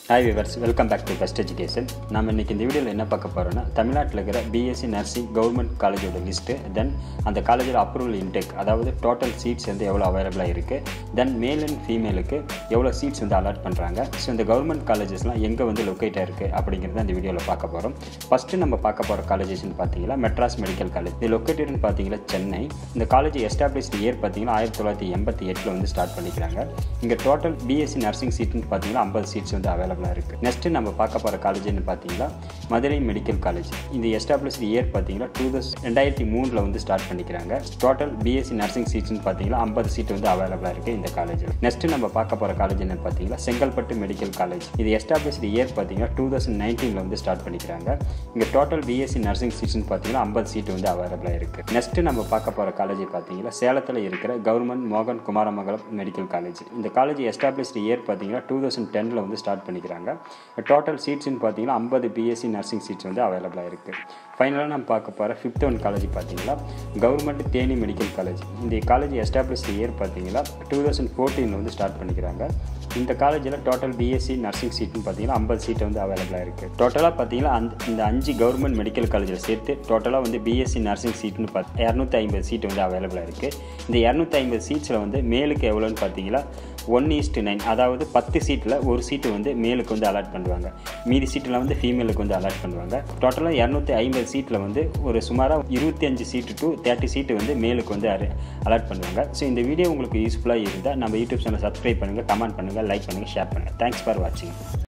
hi viewers welcome back to best education நம்ம இன்றைக்கி இந்த வீடியோவில் என்ன பார்க்க போகிறோம்னா தமிழ்நாட்டில் இருக்கிற பிஎஸ்சி நர்சிங் கவர்மெண்ட் காலேஜோட லிஸ்ட்டு தென் அந்த காலேஜோட அப்ரூவல் இன்டெக் அதாவது டோட்டல் சீட்ஸ் வந்து எவ்வளோ அவைலபிளாக இருக்குது தென் மேல் அண்ட் ஃபீமேலுக்கு எவ்வளோ சீட்ஸ் வந்து அலாட் பண்ணுறாங்க ஸோ இந்த கவர்மெண்ட் காலேஜஸ்லாம் எங்கே வந்து லொக்கேட் ஆயிருக்கு அப்படிங்கிறத இந்த வீடியோவில் பார்க்க போகிறோம் ஃபஸ்ட்டு நம்ம பார்க்க போகிற காலேஜஸ்னு பார்த்தீங்கன்னா மெட்ராஸ் மெடிக்கல் காலேஜ் இது லொக்கேட்டட்னு பார்த்தீங்கன்னா சென்னை இந்த காலேஜ் எஸ்டாப்ளிஷ்ட் இயர் பார்த்தீங்கன்னா ஆயிரத்தி தொள்ளாயிரத்தி எண்பத்தி எட்டில் வந்து ஸ்டார்ட் பண்ணிக்கிறாங்க இங்கே டோட்டல் பிஎஸ்சி நர்சிங் சீட்னு பார்த்தீங்கன்னா ஐம்பது சீட்ஸ் வந்து அவைலபிளாக இருக்குது நெக்ஸ்ட்டு நம்ம பார்க்க போகிற காலேஜ்னு பார்த்தீங்கன்னா மதுரை மெடிக்கல் காலேஜ் இந்த எஸ்டாப்ளிஷ்ட் இயர் பார்த்தீங்கன்னா டூ தௌசண்ட் ரெண்டாயிரத்தி மூணில் வந்து ஸ்டார்ட் பண்ணிக்கிறாங்க டோட்டல் பிஎஸ்சி நர்சிங் சீட்ஸ்னு பார்த்தீங்கன்னா ஐம்பது சீட் வந்து அவைலபிளாக இருக்குது இந்த காலேஜில் நெக்ஸ்ட்டு நம்ம பார்க்க போகிற காலேஜ் என்ன பார்த்தீங்கன்னா செங்கல்பட்டு மெடிக்கல் காலேஜ் இது எஸ்டாப்ளிஷ்ட் இயர் பார்த்தீங்கன்னா டூ தௌசண்ட் நைன்டீனில் வந்து ஸ்டார்ட் பண்ணிக்கிறாங்க இங்கே டோட்டல் பிஎஸ்சி நர்சிங் சீட்ஸ்னு பார்த்தீங்கன்னா ஐம்பது சீட் வந்து அவைலபிளாக இருக்குது நெக்ஸ்ட்டு நம்ம பார்க்க போகிற காலேஜ் பார்த்தீங்கன்னா சேலத்தில் இருக்கிற கவர்மெண்ட் மோகன் குமாரமங்கலம் மெடிக்கல் காலேஜ் இந்த காலேஜ் எஸ்டாப்ளிஷ்ட் இயர் பார்த்தீங்கன்னா டூ தௌசண்ட் டெனில் வந்து ஸ்டார்ட் பண்ணிக்கிறாங்க டோட்டல் சீட்ஸ்னு பார்த்தீங்கன்னா ஐம்பது பிஎஸ்சி நர்சிங் சீட்ஸ் வந்து அவைலபிளாக இருக்குது ஃபைனலாக நம்ம பார்க்க போகிற ஃபிஃப்த் ஒன் காலேஜ் பார்த்தீங்கன்னா கவர்மெண்ட் தேனி மெடிக்கல் காலேஜ் இந்த காலேஜ் எஸ்டாப்ளிஷ்ட் இயர் பார்த்தீங்கன்னா டூ தௌசண்ட் ஃபோர்டீனில் வந்து ஸ்டார்ட் பண்ணிக்கிறாங்க இந்த காலேஜில் டோட்டல் பிஎஸ்சி நர்சிங் சீட்னு பார்த்தீங்கன்னா ஐம்பது சீட் வந்து அவைலபிளாக இருக்குது டோட்டலாக பார்த்தீங்கன்னா அந்த இந்த அஞ்சு கவர்மெண்ட் மெடிக்கல் காலேஜில் சேர்த்து டோட்டலாக வந்து பிஎஸ்சி நர்சிங் சீட்னு பார்த்து இரநூத்தி ஐம்பது சீட் வந்து அவைலபிளாக இருக்குது இந்த இரநூத்தி ஐம்பது சீட்ஸில் வந்து மேலுக்கு எவ்வளோன்னு பார்த்தீங்கன்னா ஒன் ஈஸ்ட் நைன் அதாவது பத்து சீட்டில் ஒரு சீட்டு வந்து மேலுக்கு வந்து அலாட் பண்ணுவாங்க மீதி சீட்டில் வந்து ஃபீமேலுக்கு வந்து அலாட் பண்ணுவாங்க டோட்டலாக இரநூத்தி ஐம்பது சீட்டில் வந்து ஒரு சுமாராக இருபத்தி அஞ்சு சீட்டு டு தேர்ட்டி சீட்டு வந்து மேலுக்கு வந்து அலாட் பண்ணுவாங்க ஸோ இந்த வீடியோ உங்களுக்கு யூஸ்ஃபுல்லாக இருந்தால் நம்ம யூடியூப் சேனல் சப்ஸ்கிரைப் பண்ணுங்கள் கமெண்ட் பண்ணுங்கள் லைக் பண்ணுங்கள் ஷேர் பண்ணுங்கள் தேங்க்ஸ் ஃபார் வாட்சிங்